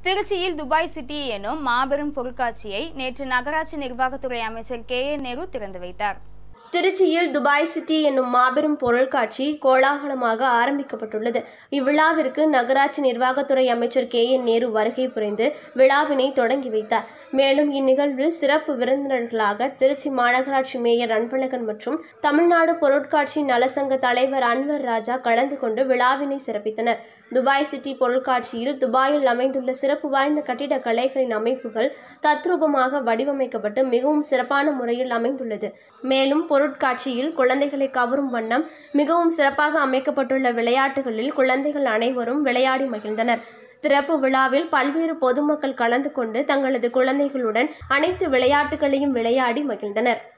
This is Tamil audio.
திருச்சியில் துபாய் சிட்டி எனும் மாபெரும் பொருட்காட்சியை நேற்று நகராட்சி நிர்வாகத்துறை அமைச்சர் கே ஏ நேரு திறந்து வைத்தார் திருச்சியில் துபாய் சிட்டி என்னும் மாபெரும் பொருட்காட்சி கோலாகலமாக ஆரம்பிக்கப்பட்டுள்ளது இவ்விழாவிற்கு நகராட்சி நிர்வாகத்துறை அமைச்சர் கே என் நேரு வருகை புரிந்து விழாவினை தொடங்கி வைத்தார் மேலும் இந்நிகழ்வில் சிறப்பு விருந்தினர்களாக திருச்சி மாநகராட்சி மேயர் அன்பழகன் மற்றும் தமிழ்நாடு பொருட்காட்சி நலசங்க தலைவர் அன்வர் ராஜா கலந்து கொண்டு விழாவினை சிறப்பித்தனர் துபாய் சிட்டி பொருட்காட்சியில் துபாயில் அமைந்துள்ள சிறப்பு வாய்ந்த கட்டிட கலைகளின் அமைப்புகள் தத்ரூபமாக வடிவமைக்கப்பட்டு மிகவும் சிறப்பான முறையில் அமைந்துள்ளது மேலும் பொருட்காட்சியில் குழந்தைகளை கவரும் வண்ணம் மிகவும் சிறப்பாக அமைக்கப்பட்டுள்ள விளையாட்டுகளில் குழந்தைகள் அனைவரும் விளையாடி மகிழ்ந்தனர் திறப்பு விழாவில் பல்வேறு பொதுமக்கள் கலந்து கொண்டு தங்களது குழந்தைகளுடன் அனைத்து விளையாட்டுகளையும் விளையாடி மகிழ்ந்தனர்